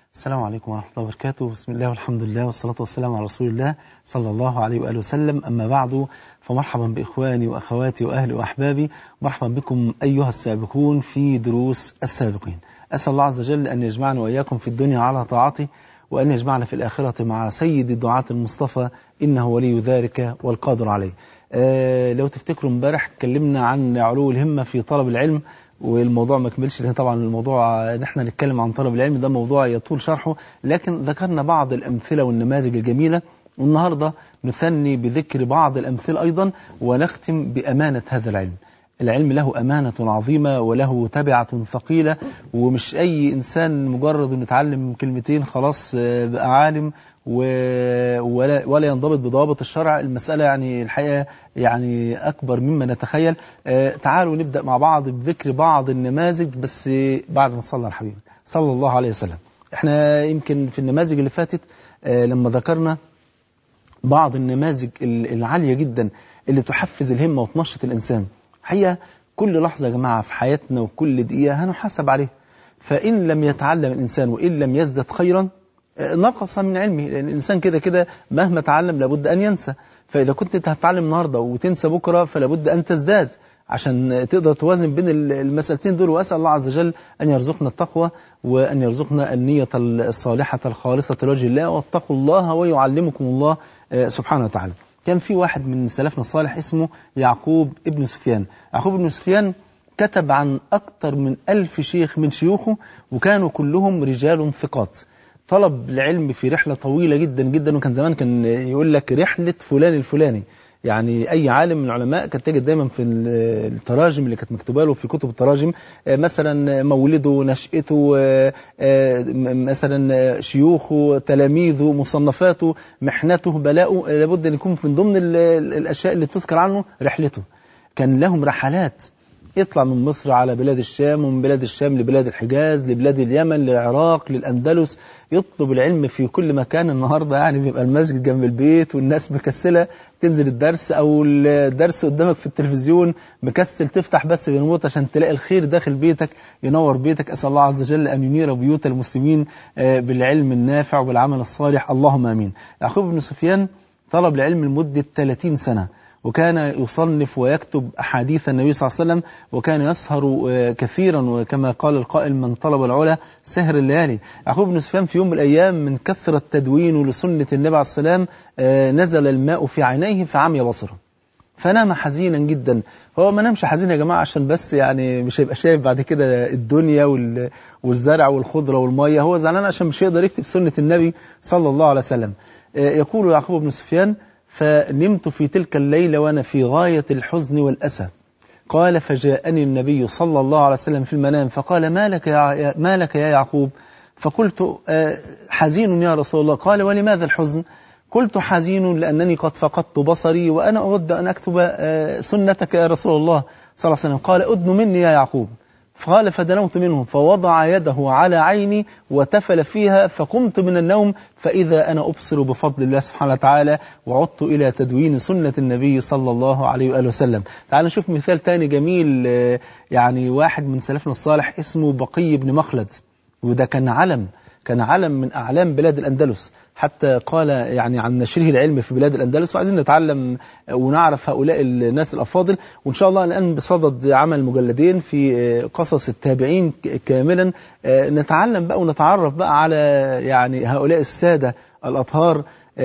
السلام عليكم ورحمة الله وبركاته بسم الله والحمد لله والصلاة والسلام على رسول الله صلى الله عليه وآله وسلم أما بعد فمرحبا بإخواني وأخواتي وأهلي وأحبابي مرحبا بكم أيها السابقون في دروس السابقين أسأل الله عز وجل أن يجمعنا وإياكم في الدنيا على طاعته وأن يجمعنا في الآخرة مع سيد الدعاة المصطفى إنه ولي ذلك والقادر عليه آه لو تفتكروا امبارح اتكلمنا عن علو الهمة في طلب العلم والموضوع ما كملش لان طبعا الموضوع ان احنا نتكلم عن طلب العلم ده موضوع يطول شرحه لكن ذكرنا بعض الامثله والنماذج الجميله والنهارده نثني بذكر بعض الامثله ايضا ونختم بامانه هذا العلم. العلم له امانه عظيمه وله تبعه ثقيله ومش اي انسان مجرد انه يتعلم كلمتين خلاص بقى عالم ولا, ولا ينضبط بضوابط الشرع المسألة يعني الحقيقة يعني أكبر مما نتخيل آه تعالوا نبدأ مع بعض بذكر بعض النماذج بس بعد ما تصلى على الحبيب صلى الله عليه وسلم احنا يمكن في النماذج اللي فاتت آه لما ذكرنا بعض النماذج العالية جدا اللي تحفز الهمة وتنشط الإنسان حقيقة كل لحظة يا جماعة في حياتنا وكل دقيقة هنحاسب عليه فإن لم يتعلم الإنسان وإن لم يزدد خيرا نقص من علمه لأن الإنسان كده كده مهما تعلم لابد أن ينسى فإذا كنت أنت هتتعلم النهاردة وتنسى بكرة فلابد أن تزداد عشان تقدر توازن بين المسألتين دول وأسأل الله عز وجل أن يرزقنا التقوى وأن يرزقنا النية الصالحة الخالصة لوجه الله واتقوا الله ويعلمكم الله سبحانه وتعالى كان في واحد من سلفنا الصالح اسمه يعقوب ابن سفيان يعقوب ابن سفيان كتب عن أكثر من ألف شيخ من شيوخه وكانوا كلهم رجال ثقات طلب العلم في رحلة طويلة جدا جدا وكان زمان كان يقول لك رحلة فلان الفلاني يعني أي عالم من العلماء كانت تجد دايما في التراجم اللي كانت مكتوبة له في كتب التراجم مثلا مولده نشأته مثلا شيوخه تلاميذه مصنفاته محنته بلاؤه لابد أن يكون من ضمن الأشياء اللي تذكر عنه رحلته كان لهم رحلات يطلع من مصر على بلاد الشام ومن بلاد الشام لبلاد الحجاز لبلاد اليمن للعراق للأندلس يطلب العلم في كل مكان النهاردة يعني بيبقى المسجد جنب البيت والناس مكسلة تنزل الدرس أو الدرس قدامك في التلفزيون مكسل تفتح بس بنموت عشان تلاقي الخير داخل بيتك ينور بيتك أسأل الله عز وجل أن ينير بيوت المسلمين بالعلم النافع والعمل الصالح اللهم آمين يعقوب بن سفيان طلب العلم لمدة 30 سنة وكان يصنف ويكتب أحاديث النبي صلى الله عليه وسلم وكان يسهر كثيرا وكما قال القائل من طلب العلا سهر الليالي يعقوب بن سفيان في يوم من الأيام من كثرة تدوينه لسنة النبي عليه السلام نزل الماء في عينيه فعمي بصره فنام حزينا جدا هو ما نامش حزين يا جماعة عشان بس يعني مش هيبقى شايف بعد كده الدنيا والزرع والخضرة والمية هو زعلان عشان مش هيقدر يكتب سنة النبي صلى الله عليه وسلم يقول يعقوب بن سفيان فنمت في تلك الليلة وأنا في غاية الحزن والأسى قال فجاءني النبي صلى الله عليه وسلم في المنام فقال ما لك يا, ما لك يا يعقوب فقلت حزين يا رسول الله قال ولماذا الحزن قلت حزين لأنني قد فقدت بصري وأنا أود أن أكتب سنتك يا رسول الله صلى الله عليه وسلم قال أدن مني يا يعقوب قال فدنوت منه فوضع يده على عيني وتفل فيها فقمت من النوم فإذا أنا أبصر بفضل الله سبحانه وتعالى وعدت إلى تدوين سنة النبي صلى الله عليه وآله وسلم تعال نشوف مثال تاني جميل يعني واحد من سلفنا الصالح اسمه بقي بن مخلد وده كان علم كان علم من أعلام بلاد الأندلس حتى قال يعني عن نشره العلم في بلاد الأندلس وعايزين نتعلم ونعرف هؤلاء الناس الأفاضل وإن شاء الله الآن بصدد عمل مجلدين في قصص التابعين كاملا نتعلم بقى ونتعرف بقى على يعني هؤلاء السادة الأطهار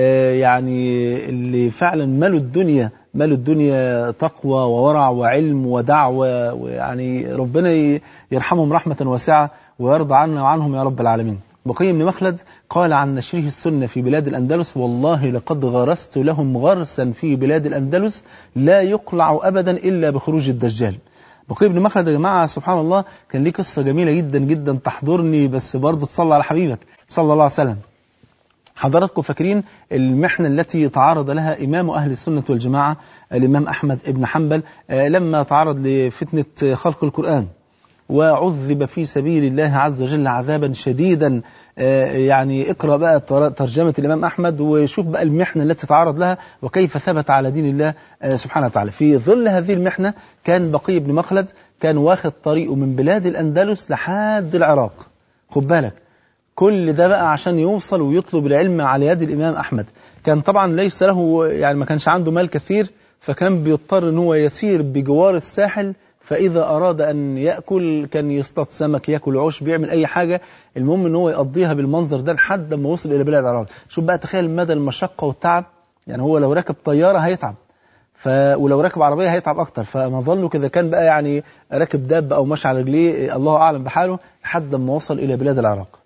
يعني اللي فعلا ملوا الدنيا ملوا الدنيا تقوى وورع وعلم ودعوة ويعني ربنا يرحمهم رحمة واسعة ويرضى عنا وعنهم يا رب العالمين بقي بن مخلد قال عن نشره السنة في بلاد الأندلس والله لقد غرست لهم غرسا في بلاد الأندلس لا يقلع أبدا إلا بخروج الدجال بقي بن مخلد يا جماعة سبحان الله كان ليه قصة جميلة جدا جدا تحضرني بس برضه تصلى على حبيبك صلى الله عليه وسلم حضراتكم فاكرين المحنة التي تعرض لها إمام أهل السنة والجماعة الإمام أحمد بن حنبل لما تعرض لفتنة خلق القرآن وعذب في سبيل الله عز وجل عذابا شديدا يعني اقرأ بقى ترجمة الإمام أحمد وشوف بقى المحنة التي تعرض لها وكيف ثبت على دين الله سبحانه وتعالى في ظل هذه المحنة كان بقي بن مخلد كان واخد طريقه من بلاد الأندلس لحد العراق خد بالك كل ده بقى عشان يوصل ويطلب العلم على يد الإمام أحمد كان طبعا ليس له يعني ما كانش عنده مال كثير فكان بيضطر ان هو يسير بجوار الساحل فإذا أراد أن يأكل كان يصطاد سمك يأكل عوش بيعمل أي حاجة المهم ان هو يقضيها بالمنظر ده لحد ما وصل إلى بلاد العراق شوف بقى تخيل مدى المشقة والتعب يعني هو لو ركب طيارة هيتعب ف... ولو راكب عربية هيتعب أكتر فما ظنه كذا كان بقى يعني راكب دابة أو ماشي على رجليه الله أعلم بحاله لحد ما وصل إلى بلاد العراق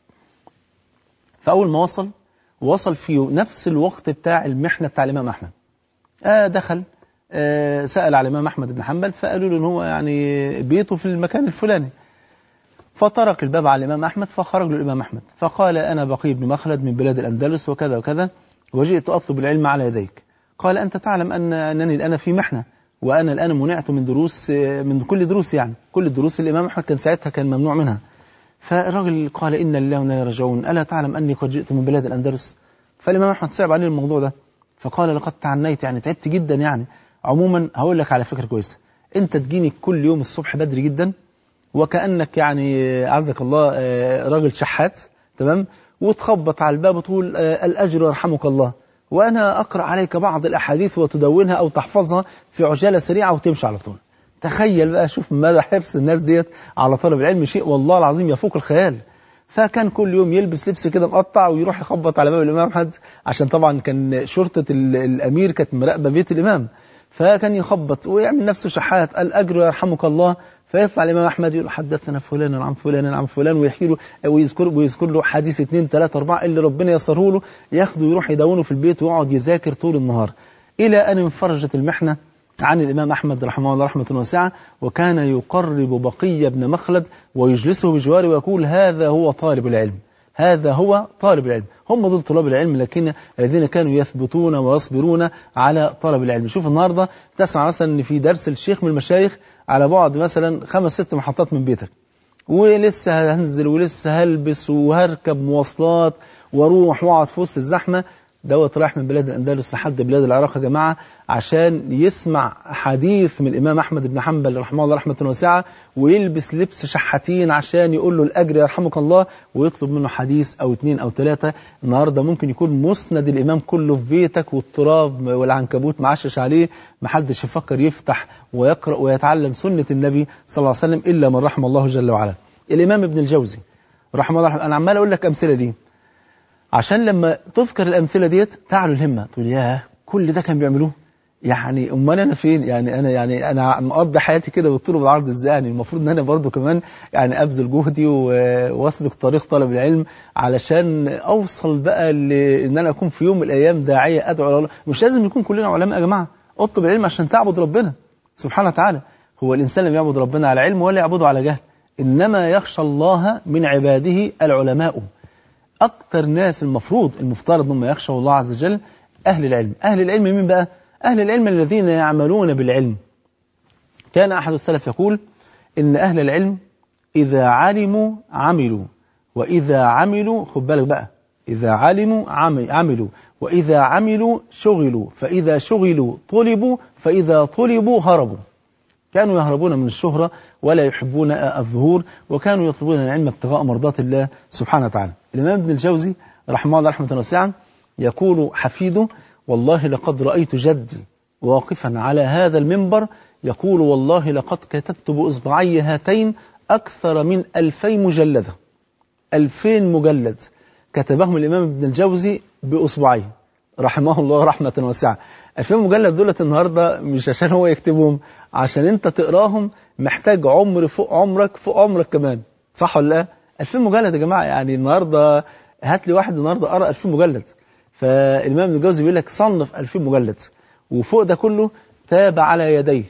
فأول ما وصل وصل في نفس الوقت بتاع المحنة بتاع الإمام أحمد آه دخل آه سأل على الإمام أحمد بن حنبل فقالوا له إن هو يعني بيته في المكان الفلاني فطرق الباب على الإمام أحمد فخرج له الإمام أحمد فقال أنا بقي بن مخلد من بلاد الأندلس وكذا وكذا وجئت أطلب العلم على يديك قال أنت تعلم أن أنني الآن في محنة وأنا الآن منعت من دروس من كل دروس يعني كل الدروس الإمام أحمد كان ساعتها كان ممنوع منها فالراجل قال إن لله وإنا يرجعون ألا تعلم أني قد جئت من بلاد الأندلس فالإمام أحمد صعب عليه الموضوع ده فقال لقد تعنيت يعني تعبت جدا يعني عموما هقول لك على فكرة كويسة أنت تجيني كل يوم الصبح بدري جدا وكأنك يعني عزك الله راجل شحات تمام وتخبط على الباب وتقول الأجر يرحمك الله وأنا أقرأ عليك بعض الأحاديث وتدونها أو تحفظها في عجالة سريعة وتمشي على طول تخيل بقى شوف مدى حرص الناس ديت على طلب العلم شيء والله العظيم يفوق الخيال فكان كل يوم يلبس لبس كده مقطع ويروح يخبط على باب الإمام أحمد عشان طبعا كان شرطة الأمير كانت مراقبة بيت الإمام فكان يخبط ويعمل نفسه شحات الأجر يرحمك الله فيطلع الإمام أحمد يقول حدثنا فلان عن فلان عن فلان ويحكي له ويذكر, ويذكر له حديث اثنين ثلاثة أربعة اللي ربنا يسره له ياخده ويروح يدونه في البيت ويقعد يذاكر طول النهار إلى أن انفرجت المحنة عن الإمام أحمد رحمه الله رحمة واسعة وكان يقرب بقية بن مخلد ويجلسه بجواره ويقول هذا هو طالب العلم هذا هو طالب العلم هم دول طلاب العلم لكن الذين كانوا يثبتون ويصبرون على طلب العلم شوف النهاردة تسمع مثلا ان في درس الشيخ من المشايخ على بعد مثلا خمس ست محطات من بيتك ولسه هنزل ولسه هلبس وهركب مواصلات واروح واقعد في وسط الزحمه دوت رايح من بلاد الاندلس لحد بلاد العراق يا جماعه عشان يسمع حديث من الامام احمد بن حنبل رحمه الله رحمه واسعه ويلبس لبس شحاتين عشان يقول له الاجر يرحمك الله ويطلب منه حديث او اثنين او ثلاثه النهارده ممكن يكون مسند الامام كله في بيتك والتراب والعنكبوت معشش عليه محدش يفكر يفتح ويقرا ويتعلم سنه النبي صلى الله عليه وسلم الا من رحم الله جل وعلا الامام ابن الجوزي رحمه الله رحمه انا عمال اقول لك امثله ليه عشان لما تذكر الأمثلة ديت تعلو الهمة تقول ياه كل ده كان بيعملوه يعني امال انا فين يعني انا يعني انا مقضي حياتي كده بالطول والعرض ازاي يعني المفروض ان انا برضو كمان يعني ابذل جهدي واسلك طريق طلب العلم علشان اوصل بقى لان انا اكون في يوم من الايام داعيه ادعو الله مش لازم نكون كلنا علماء يا جماعه اطلب العلم عشان تعبد ربنا سبحانه وتعالى هو الانسان لم يعبد ربنا على علم ولا يعبده على جهل انما يخشى الله من عباده العلماء أكتر ناس المفروض المفترض هم يخشوا الله عز وجل أهل العلم أهل العلم مين بقى؟ أهل العلم الذين يعملون بالعلم كان أحد السلف يقول إن أهل العلم إذا علموا عملوا وإذا عملوا خد بالك بقى إذا علموا عملوا وإذا عملوا شغلوا فإذا شغلوا طلبوا فإذا طلبوا هربوا كانوا يهربون من الشهرة ولا يحبون الظهور وكانوا يطلبون العلم ابتغاء مرضات الله سبحانه وتعالى الإمام ابن الجوزي رحمه الله رحمة واسعة يقول حفيده والله لقد رأيت جدي واقفا على هذا المنبر يقول والله لقد كتبت بإصبعي هاتين أكثر من ألفي مجلدة ألفين مجلد كتبهم الإمام ابن الجوزي بإصبعيه رحمه الله رحمة واسعة ألفين مجلد دولت النهاردة مش عشان هو يكتبهم عشان انت تقراهم محتاج عمر فوق عمرك فوق عمرك كمان صح ولا لا 2000 مجلد يا جماعه يعني النهارده هات لي واحد النهارده قرا 2000 مجلد فالامام ابن الجوزي بيقول لك صنف 2000 مجلد وفوق ده كله تاب على يديه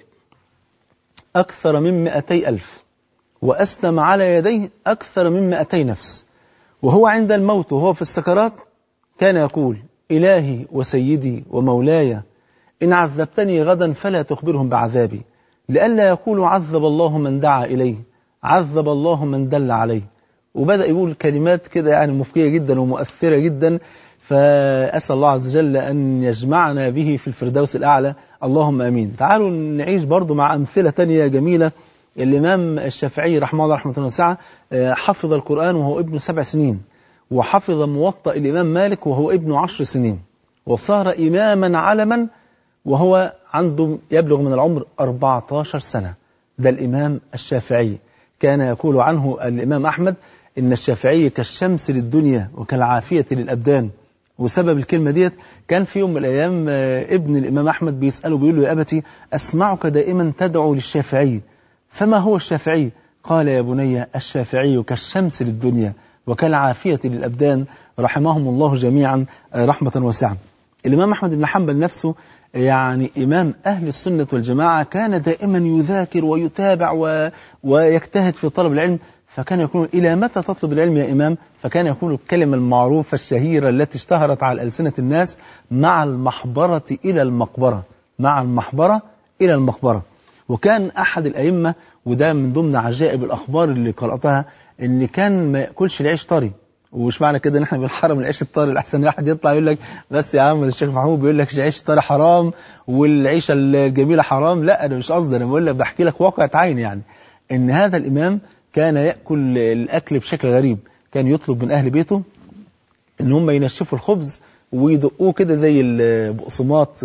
اكثر من 200 الف واسلم على يديه اكثر من 200 نفس وهو عند الموت وهو في السكرات كان يقول الهي وسيدي ومولاي إن عذبتني غدا فلا تخبرهم بعذابي لئلا يقولوا عذب الله من دعا إليه عذب الله من دل عليه وبدأ يقول كلمات كده يعني مفكية جدا ومؤثرة جدا فأسأل الله عز وجل أن يجمعنا به في الفردوس الأعلى اللهم أمين تعالوا نعيش برضو مع أمثلة تانية جميلة الإمام الشافعي رحمه الله رحمة واسعة حفظ القرآن وهو ابن سبع سنين وحفظ موطأ الإمام مالك وهو ابن عشر سنين وصار إماما علما وهو عنده يبلغ من العمر 14 سنة ده الإمام الشافعي كان يقول عنه الإمام أحمد إن الشافعي كالشمس للدنيا وكالعافية للأبدان وسبب الكلمة ديت كان في يوم من الأيام ابن الإمام أحمد بيسأله بيقول له يا أبتي أسمعك دائما تدعو للشافعي فما هو الشافعي قال يا بني الشافعي كالشمس للدنيا وكالعافية للأبدان رحمهم الله جميعا رحمة واسعة الإمام أحمد بن حنبل نفسه يعني إمام أهل السنة والجماعة كان دائما يذاكر ويتابع و... ويجتهد في طلب العلم فكان يقول إلى متى تطلب العلم يا إمام فكان يقول الكلمة المعروفة الشهيرة التي اشتهرت على ألسنة الناس مع المحبرة إلى المقبرة مع المحبرة إلى المقبرة وكان أحد الأئمة وده من ضمن عجائب الأخبار اللي قرأتها إن كان ما يأكلش العيش طري ومش معنى كده ان احنا بنحرم العيش الطري الاحسن واحد يطلع يقول لك بس يا عم الشيخ محمود بيقول لك العيش الطري حرام والعيشه الجميله حرام لا انا مش قصدي انا بقول لك بحكي لك واقعة عين يعني ان هذا الامام كان ياكل الاكل بشكل غريب كان يطلب من اهل بيته ان هم ينشفوا الخبز ويدقوه كده زي البقسماط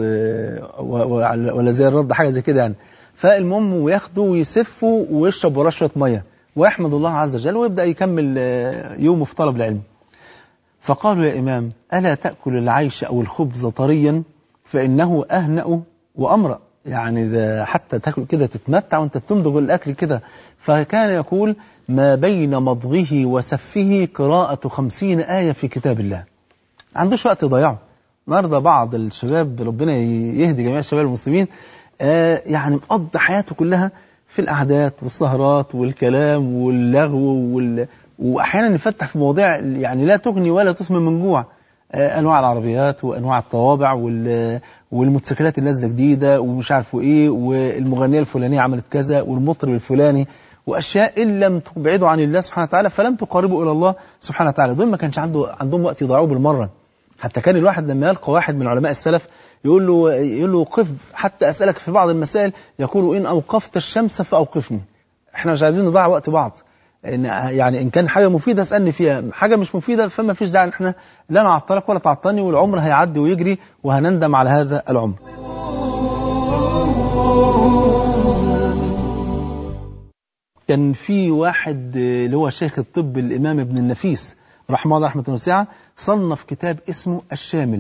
ولا زي الرد حاجه زي كده يعني فالمهم وياخدوا ويسفوا ويشرب وراه شويه ميه ويحمد الله عز وجل ويبدأ يكمل يومه في طلب العلم فقالوا يا إمام ألا تأكل العيش أو الخبز طريا فإنه أهنأ وأمرأ يعني ده حتى تاكل كده تتمتع وانت بتمضغ الأكل كده فكان يقول ما بين مضغه وسفه قراءة خمسين آية في كتاب الله عندوش وقت يضيعه النهارده بعض الشباب ربنا يهدي جميع الشباب المسلمين آه يعني مقضي حياته كلها في القعدات والسهرات والكلام واللغو وال... واحيانا نفتح في مواضيع يعني لا تغني ولا تسمن من جوع انواع العربيات وانواع الطوابع وال... والموتوسيكلات اللي نازله جديده ومش عارف ايه والمغنيه الفلانيه عملت كذا والمطرب الفلاني واشياء ان لم تبعدوا عن الله سبحانه وتعالى فلم تقربوا الى الله سبحانه وتعالى دول ما كانش عنده عندهم وقت يضيعوه بالمره حتى كان الواحد لما يلقى واحد من علماء السلف يقول له يقول له قف حتى اسالك في بعض المسائل يقول ان اوقفت الشمس فاوقفني احنا مش عايزين نضيع وقت بعض إن يعني ان كان حاجه مفيده اسالني فيها حاجه مش مفيده فما فيش داعي ان احنا لا نعطلك ولا تعطلني والعمر هيعدي ويجري وهنندم على هذا العمر كان في واحد اللي هو شيخ الطب الامام ابن النفيس رحمه الله رحمه واسعه صنف كتاب اسمه الشامل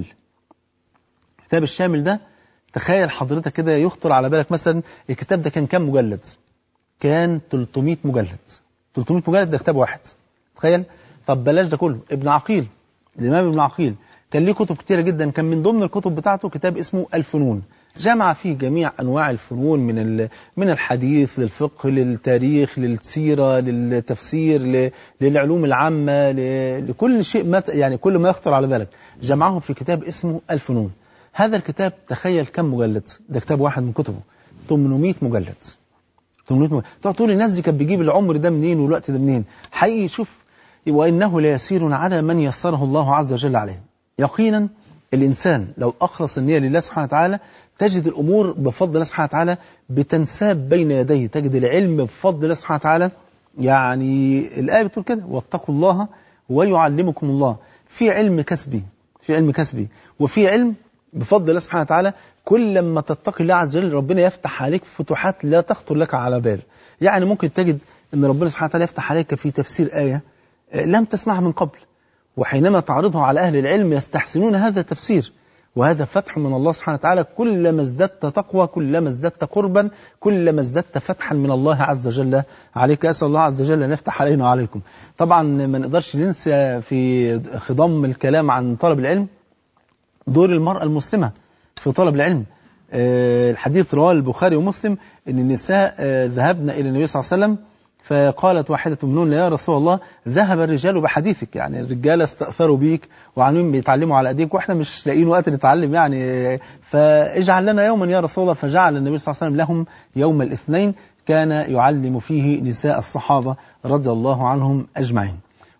الكتاب الشامل ده تخيل حضرتك كده يخطر على بالك مثلا الكتاب ده كان كام مجلد كان 300 مجلد 300 مجلد ده كتاب واحد تخيل طب بلاش ده كله ابن عقيل الإمام ابن عقيل كان ليه كتب كتيرة جدا كان من ضمن الكتب بتاعته كتاب اسمه الفنون جمع فيه جميع أنواع الفنون من من الحديث للفقه للتاريخ للسيرة للتفسير للعلوم العامة لكل شيء ما يعني كل ما يخطر على بالك جمعهم في كتاب اسمه الفنون هذا الكتاب تخيل كم مجلد ده كتاب واحد من كتبه 800 مجلد 800 مجلد تقعد تقول الناس دي كانت بتجيب العمر ده منين والوقت ده منين حقيقي شوف وإنه ليسير على من يسره الله عز وجل عليه يقينا الإنسان لو أخلص النية لله سبحانه وتعالى تجد الأمور بفضل الله سبحانه وتعالى بتنساب بين يديه تجد العلم بفضل الله سبحانه وتعالى يعني الآية بتقول كده واتقوا الله ويعلمكم الله في علم كسبي في علم كسبي وفي علم بفضل الله سبحانه وتعالى كل لما تتقي الله عز وجل ربنا يفتح عليك فتوحات لا تخطر لك على بال يعني ممكن تجد ان ربنا سبحانه وتعالى يفتح عليك في تفسير آية لم تسمعها من قبل وحينما تعرضها على أهل العلم يستحسنون هذا التفسير وهذا فتح من الله سبحانه وتعالى كلما ازددت تقوى كلما ازددت قربا كلما ازددت فتحا من الله عز وجل عليك أسأل الله عز وجل أن يفتح علينا وعليكم طبعا ما نقدرش ننسى في خضم الكلام عن طلب العلم دور المرأة المسلمة في طلب العلم الحديث رواه البخاري ومسلم أن النساء ذهبن إلى النبي صلى الله عليه وسلم فقالت واحدة منهن يا رسول الله ذهب الرجال بحديثك يعني الرجال استأثروا بيك وعنهم بيتعلموا على أيديك وإحنا مش لاقيين وقت نتعلم يعني فاجعل لنا يوما يا رسول الله فجعل النبي صلى الله عليه وسلم لهم يوم الاثنين كان يعلم فيه نساء الصحابة رضي الله عنهم أجمعين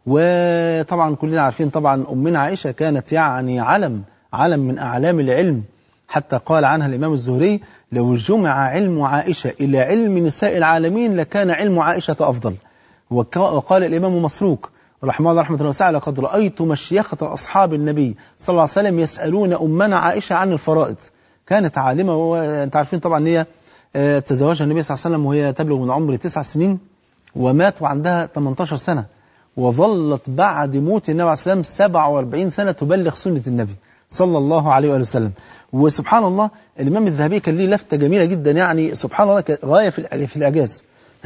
وطبعا كلنا عارفين طبعا أمنا عائشة كانت يعني علم علم من أعلام العلم حتى قال عنها الإمام الزهري لو جمع علم عائشة إلى علم نساء العالمين لكان علم عائشة أفضل وقال الإمام مسروق رحمه الله رحمة واسعة لقد رأيت مشيخة أصحاب النبي صلى الله عليه وسلم يسألون أمنا عائشة عن الفرائض كانت عالمة وانت عارفين طبعا ان هي آه، تزوجها النبي صلى الله عليه وسلم وهي تبلغ من عمر تسع سنين ومات وعندها 18 سنة وظلت بعد موت النبي عليه الصلاة والسلام 47 سنة تبلغ سنة النبي صلى الله عليه وآله وسلم وسبحان الله الإمام الذهبي كان ليه لفتة جميلة جدا يعني سبحان الله كانت غاية في الإع- في الإعجاز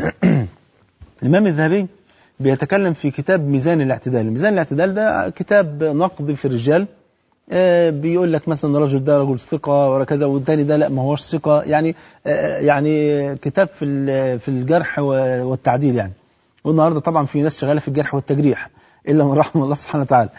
الإمام الذهبي بيتكلم في كتاب ميزان الاعتدال ميزان الاعتدال ده كتاب نقد في الرجال آه، بيقول لك مثلا الرجل ده رجل ثقة وكذا والتاني ده لا ما هوش ثقة يعني آه، يعني كتاب في ال- في الجرح و- والتعديل يعني والنهارده طبعا في ناس شغالة في الجرح والتجريح إلا من رحم الله سبحانه وتعالى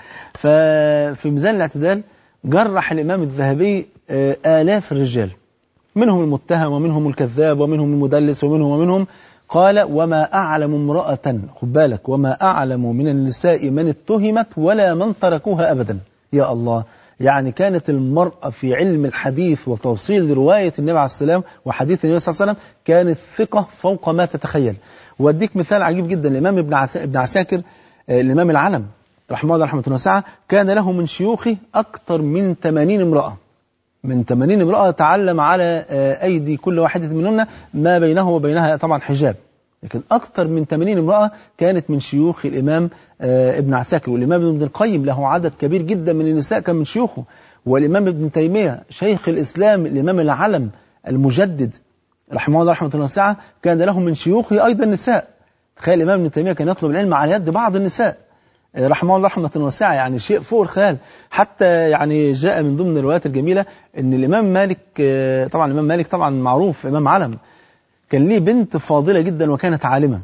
ففي ميزان الاعتدال جرح الإمام الذهبي آه، آلاف الرجال منهم المتهم ومنهم الكذاب ومنهم المدلس ومنهم ومنهم قال وما أعلم امرأة خد بالك وما أعلم من النساء من اتهمت ولا من تركوها أبدا يا الله يعني كانت المرأة في علم الحديث وتوصيل رواية النبي عليه السلام وحديث النبي صلى الله عليه وسلم كانت ثقة فوق ما تتخيل وأديك مثال عجيب جدا الإمام ابن عث- ابن عساكر آه، الإمام العلم رحمه الله رحمة واسعة كان له من شيوخه أكثر من 80 امرأة من 80 امرأة تعلم على آه، أيدي كل واحدة منهن ما بينه وبينها طبعا حجاب لكن أكثر من 80 امرأة كانت من شيوخ الإمام آه، ابن عساكر والإمام ابن القيم له عدد كبير جدا من النساء كان من شيوخه والإمام ابن تيمية شيخ الإسلام الإمام العلم المجدد رحمه الله رحمة واسعة كان له من شيوخه أيضا نساء تخيل الإمام ابن تيمية كان يطلب العلم على يد بعض النساء رحمه الله رحمة واسعة يعني شيء فوق الخيال حتى يعني جاء من ضمن الروايات الجميلة ان الإمام مالك آه، طبعا الإمام مالك طبعا معروف إمام علم كان ليه بنت فاضلة جدا وكانت عالمة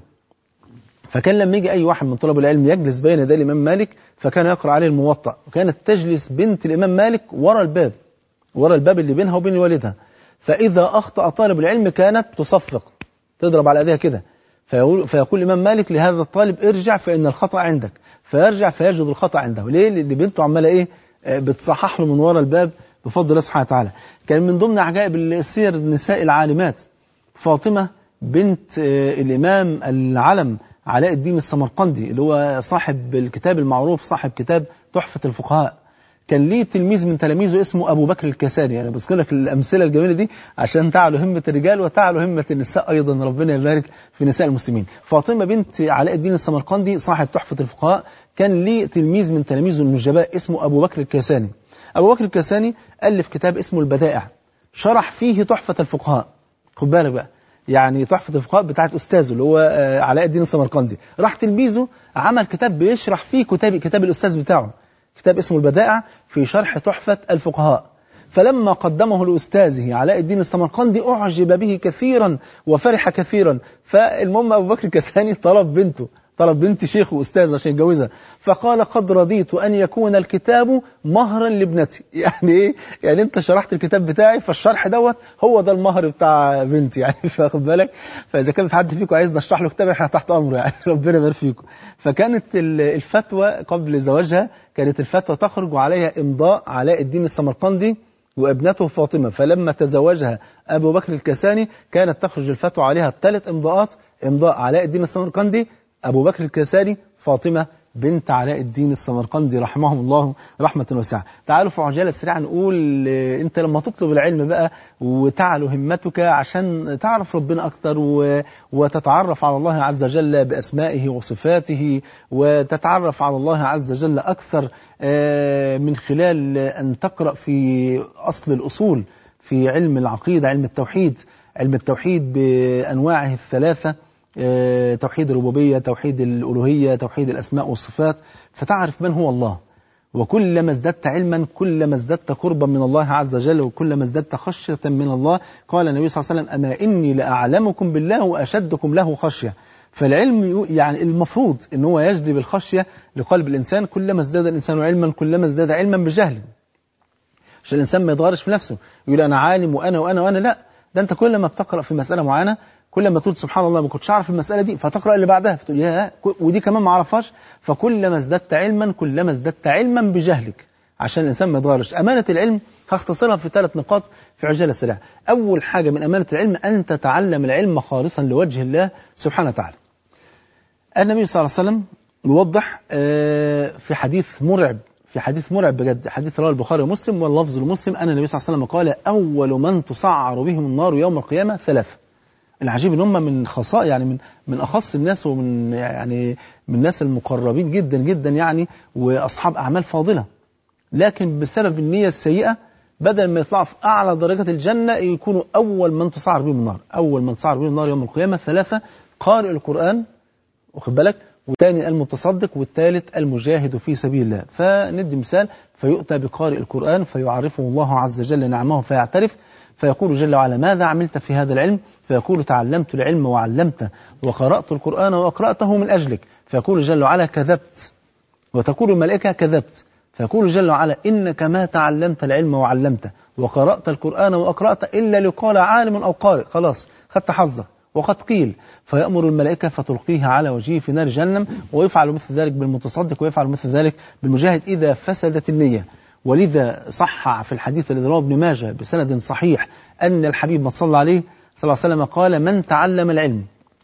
فكان لما يجي أي واحد من طلاب العلم يجلس بين يدي الإمام مالك فكان يقرأ عليه الموطأ وكانت تجلس بنت الإمام مالك ورا الباب ورا الباب اللي بينها وبين والدها فإذا أخطأ طالب العلم كانت تصفق تضرب على ايديها كده فيقول, فيقول الإمام مالك لهذا الطالب ارجع فإن الخطأ عندك فيرجع فيجد الخطأ عنده ليه؟ لأن بنته عمالة إيه آه، بتصحح له من ورا الباب بفضل الله سبحانه وتعالى كان من ضمن عجائب السير النساء العالمات فاطمة بنت آه، الإمام العلم علاء الدين السمرقندي اللي هو صاحب الكتاب المعروف صاحب كتاب تحفة الفقهاء كان ليه تلميذ من تلاميذه اسمه أبو بكر الكساني أنا بذكر لك الأمثلة الجميلة دي عشان تعلو همة الرجال وتعلو همة النساء أيضا ربنا يبارك في نساء المسلمين فاطمة بنت علاء الدين السمرقندي صاحب تحفة الفقهاء كان ليه تلميذ من تلاميذه النجباء اسمه أبو بكر الكساني أبو بكر الكساني ألف كتاب اسمه البدائع شرح فيه تحفة الفقهاء خد بالك بقى يعني تحفة الفقهاء بتاعت أستاذه اللي هو آه، علاء الدين السمرقندي راح تلميذه عمل كتاب بيشرح فيه كتاب كتاب الأستاذ بتاعه كتاب اسمه البدائع في شرح تحفة الفقهاء فلما قدمه لأستاذه علاء الدين السمرقندي أعجب به كثيرا وفرح كثيرا فالمهم أبو بكر الكساني طلب بنته طلب بنت شيخ وأستاذ عشان يتجوزها فقال قد رضيت أن يكون الكتاب مهرا لابنتي يعني إيه يعني أنت شرحت الكتاب بتاعي فالشرح دوت هو ده المهر بتاع بنتي يعني فاخد بالك فإذا كان في حد فيكم عايز نشرح له كتاب احنا تحت أمره يعني ربنا يبارك فيكم فكانت ال- الفتوى قبل زواجها كانت الفتوى تخرج وعليها إمضاء علاء الدين السمرقندي وابنته فاطمة فلما تزوجها أبو بكر الكساني كانت تخرج الفتوى عليها ثلاث إمضاءات إمضاء علاء الدين السمرقندي أبو بكر الكساني فاطمة بنت علاء الدين السمرقندي رحمهم الله رحمة واسعة تعالوا في عجالة سريعة نقول آه، أنت لما تطلب العلم بقى وتعلو همتك عشان تعرف ربنا أكتر و- وتتعرف على الله عز وجل بأسمائه وصفاته وتتعرف على الله عز وجل أكثر آه، من خلال أن تقرأ في أصل الأصول في علم العقيدة علم التوحيد علم التوحيد بأنواعه الثلاثة آه، توحيد الربوبية توحيد الألوهية توحيد الأسماء والصفات فتعرف من هو الله وكلما ازددت علما كلما ازددت قربا من الله عز وجل وكلما ازددت خشية من الله قال النبي صلى الله عليه وسلم أما إني لأعلمكم بالله وأشدكم له خشية فالعلم يو- يعني المفروض ان هو يجلب الخشية لقلب الإنسان كلما ازداد الإنسان علما كلما ازداد علما بجهل عشان الإنسان ما يتغيرش في نفسه يقول أنا عالم وأنا وأنا وأنا لا ده أنت كل ما بتقرأ في مسألة معينة كل ما تقول سبحان الله ما كنتش أعرف المسألة دي فتقرأ اللي بعدها فتقول يا ودي كمان ما أعرفهاش فكلما ازددت علما كلما ازددت علما بجهلك عشان الإنسان ما يتغيرش أمانة العلم هختصرها في ثلاث نقاط في عجالة سريعة أول حاجة من أمانة العلم أن تتعلم العلم خالصا لوجه الله سبحانه وتعالى النبي صلى الله عليه وسلم يوضح آه، في حديث مرعب في حديث مرعب بجد حديث رواه البخاري ومسلم واللفظ لمسلم أن النبي صلى الله عليه وسلم قال أول من تسعر بهم النار يوم القيامة ثلاثة العجيب ان هم من خصائص يعني من من اخص الناس ومن يعني من الناس المقربين جدا جدا يعني واصحاب اعمال فاضله لكن بسبب النيه السيئه بدل ما يطلعوا في اعلى درجات الجنه يكونوا اول من تسعر بهم النار اول من تسعر بهم النار يوم القيامه ثلاثه قارئ القران واخد بالك والثاني المتصدق والثالث المجاهد في سبيل الله فندي مثال فيؤتى بقارئ القرآن فيعرفه الله عز وجل نعمه فيعترف فيقول جل وعلا ماذا عملت في هذا العلم فيقول تعلمت العلم وعلمته وقرأت القرآن وأقرأته من أجلك فيقول جل وعلا كذبت وتقول الملائكة كذبت فيقول جل وعلا إنك ما تعلمت العلم وعلمته وقرأت القرآن وأقرأت إلا لقال عالم أو قارئ خلاص خدت حظك وقد قيل فيأمر الملائكة فتلقيه على وجهه في نار جهنم ويفعل مثل ذلك بالمتصدق ويفعل مثل ذلك بالمجاهد إذا فسدت النية ولذا صح في الحديث الذي رواه ابن ماجه بسند صحيح أن الحبيب ما صلى عليه صلى الله عليه وسلم قال من تعلم العلم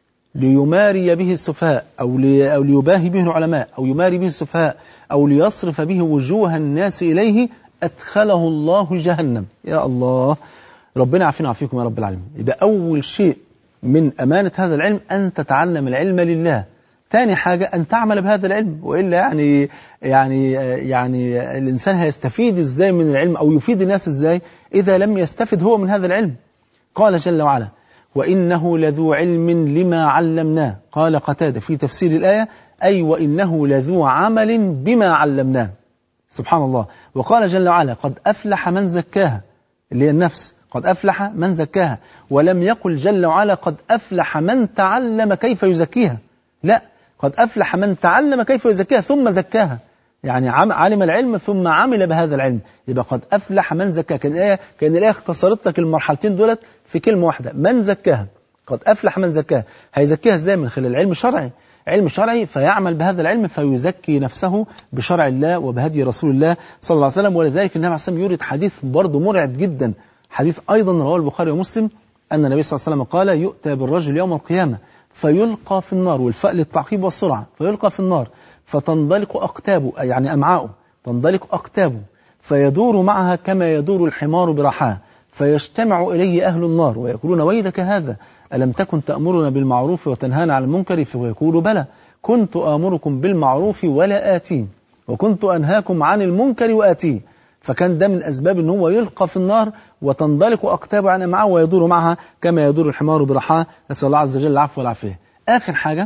ليماري به السفهاء أو, لي أو ليباهي به العلماء أو يماري به السفهاء أو ليصرف به وجوه الناس إليه أدخله الله جهنم يا الله ربنا عافينا وعافيكم يا رب العالمين يبقى أول شيء من أمانة هذا العلم أن تتعلم العلم لله ثاني حاجة أن تعمل بهذا العلم وإلا يعني يعني يعني الإنسان هيستفيد إزاي من العلم أو يفيد الناس إزاي إذا لم يستفد هو من هذا العلم قال جل وعلا وإنه لذو علم لما علمناه قال قتادة في تفسير الآية أي وإنه لذو عمل بما علمناه سبحان الله وقال جل وعلا قد أفلح من زكاها اللي هي النفس قد أفلح من زكاها ولم يقل جل وعلا قد أفلح من تعلم كيف يزكيها لا قد أفلح من تعلم كيف يزكيها ثم زكاها يعني علم العلم ثم عمل بهذا العلم يبقى قد أفلح من زكاها كان الآية كان الآية اختصرت لك المرحلتين دولت في كلمة واحدة من زكاها قد أفلح من زكاها هيزكيها ازاي من خلال علم شرعي علم شرعي فيعمل بهذا العلم فيزكي نفسه بشرع الله وبهدي رسول الله صلى الله عليه وسلم ولذلك النبي عليه الصلاة والسلام يورد حديث برضه مرعب جدا حديث أيضا رواه البخاري ومسلم أن النبي صلى الله عليه وسلم قال يؤتى بالرجل يوم القيامة فيلقى في النار والفاء للتعقيب والسرعة فيلقى في النار فتنضلق أقتابه يعني أمعاؤه تنضلق أقتابه فيدور معها كما يدور الحمار برحاه فيجتمع إليه أهل النار ويقولون ويلك هذا ألم تكن تأمرنا بالمعروف وتنهانا عن المنكر فيقول بلى كنت آمركم بالمعروف ولا آتين وكنت أنهاكم عن المنكر وآتيه فكان ده من أسباب أن هو يلقى في النار وتنضلق أقتابه عن معه ويدور معها كما يدور الحمار برحاه نسأل الله عز وجل العفو والعافية آخر حاجة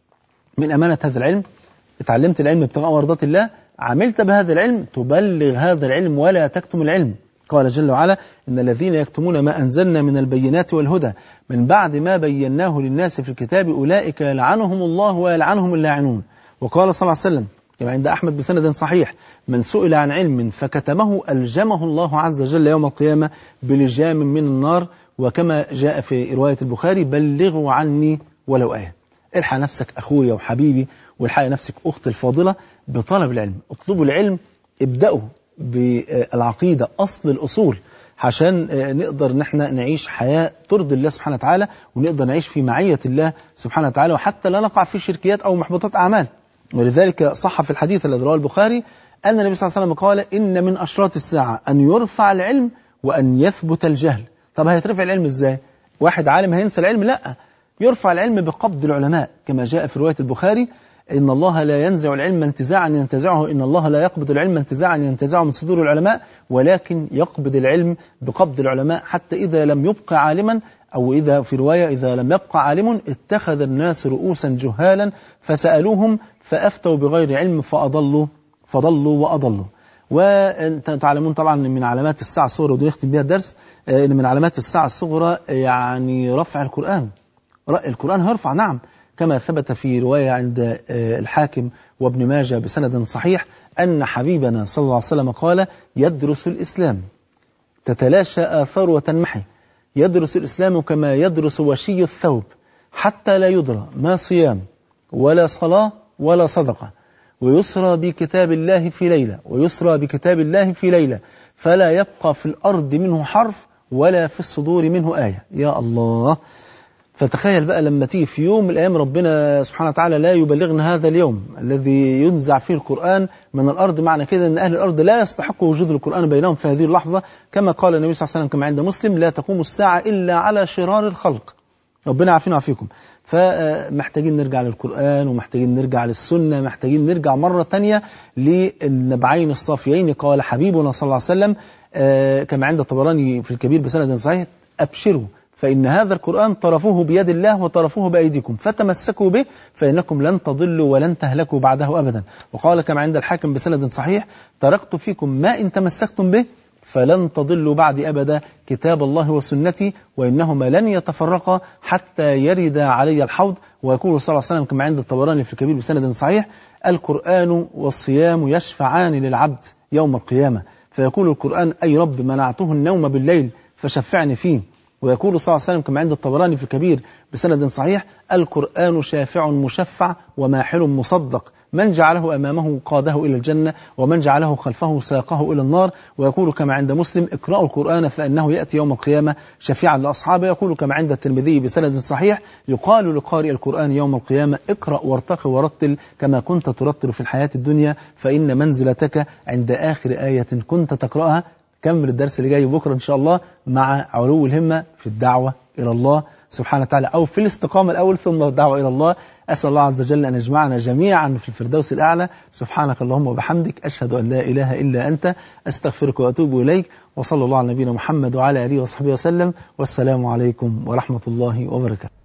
من أمانة هذا العلم اتعلمت العلم ابتغاء مرضات الله عملت بهذا العلم تبلغ هذا العلم ولا تكتم العلم قال جل وعلا إن الذين يكتمون ما أنزلنا من البينات والهدى من بعد ما بيناه للناس في الكتاب أولئك يلعنهم الله ويلعنهم اللاعنون وقال صلى الله عليه وسلم كما عند أحمد بسند صحيح من سئل عن علم فكتمه ألجمه الله عز وجل يوم القيامة بلجام من النار وكما جاء في رواية البخاري بلغوا عني ولو آية الحق نفسك أخويا وحبيبي والحق نفسك أختي الفاضلة بطلب العلم اطلبوا العلم ابدأوا بالعقيدة أصل الأصول عشان نقدر ان احنا نعيش حياة ترضي الله سبحانه وتعالى ونقدر نعيش في معية الله سبحانه وتعالى وحتى لا نقع في شركيات أو محبطات أعمال ولذلك صح في الحديث الذي رواه البخاري أن النبي صلى الله عليه وسلم قال إن من أشراط الساعة أن يرفع العلم وأن يثبت الجهل طب هيترفع العلم إزاي واحد عالم هينسى العلم لا يرفع العلم بقبض العلماء كما جاء في رواية البخاري إن الله لا ينزع العلم انتزاعا ينتزعه إن الله لا يقبض العلم انتزاعا ينتزعه من صدور العلماء ولكن يقبض العلم بقبض العلماء حتى إذا لم يبق عالما أو إذا في رواية إذا لم يبقى عالم اتخذ الناس رؤوسا جهالا فسألوهم فأفتوا بغير علم فأضلوا فضلوا وأضلوا وانتم تعلمون طبعا من علامات الساعة الصغرى ودي نختم بها الدرس ان من علامات الساعة الصغرى يعني رفع القرآن القرآن هيرفع نعم كما ثبت في رواية عند الحاكم وابن ماجه بسند صحيح أن حبيبنا صلى الله عليه وسلم قال يدرس الإسلام تتلاشى آثار وتنمحي يدرس الإسلام كما يدرس وشي الثوب حتى لا يدرى ما صيام ولا صلاة ولا صدقة ويسرى بكتاب الله في ليلة ويسرى بكتاب الله في ليلة فلا يبقى في الأرض منه حرف ولا في الصدور منه آية يا الله فتخيل بقى لما تيجي في يوم من الأيام ربنا سبحانه وتعالى لا يبلغنا هذا اليوم الذي ينزع فيه القرآن من الأرض معنى كده أن أهل الأرض لا يستحق وجود القرآن بينهم في هذه اللحظة كما قال النبي صلى الله عليه وسلم كما عند مسلم لا تقوم الساعة إلا على شرار الخلق ربنا عافينا وعافيكم فمحتاجين نرجع للقرآن ومحتاجين نرجع للسنة محتاجين نرجع مرة تانية للنبعين الصافيين قال حبيبنا صلى الله عليه وسلم كما عند الطبراني في الكبير بسند صحيح أبشروا فإن هذا القرآن طرفوه بيد الله وطرفوه بأيديكم فتمسكوا به فإنكم لن تضلوا ولن تهلكوا بعده أبدا وقال كما عند الحاكم بسند صحيح تركت فيكم ما إن تمسكتم به فلن تضلوا بعد أبدا كتاب الله وسنتي وإنهما لن يتفرقا حتى يرد علي الحوض ويقول صلى الله عليه وسلم كما عند الطبراني في الكبير بسند صحيح القرآن والصيام يشفعان للعبد يوم القيامة فيقول القرآن أي رب منعته النوم بالليل فشفعني فيه ويقول صلى الله عليه وسلم كما عند الطبراني في الكبير بسند صحيح القرآن شافع مشفع وماحل مصدق من جعله أمامه قاده إلى الجنة ومن جعله خلفه ساقه إلى النار ويقول كما عند مسلم اقرأوا القرآن فإنه يأتي يوم القيامة شفيعا لأصحابه يقول كما عند الترمذي بسند صحيح يقال لقارئ القرآن يوم القيامة اقرأ وارتق ورتل كما كنت ترتل في الحياة الدنيا فإن منزلتك عند آخر آية كنت تقرأها كمل الدرس اللي جاي بكرة إن شاء الله مع علو الهمة في الدعوة إلى الله سبحانه وتعالى أو في الاستقامة الأول ثم الدعوة إلى الله أسأل الله عز وجل أن يجمعنا جميعا في الفردوس الأعلى سبحانك اللهم وبحمدك أشهد أن لا إله إلا أنت أستغفرك وأتوب إليك وصلى الله على نبينا محمد وعلى آله وصحبه وسلم والسلام عليكم ورحمة الله وبركاته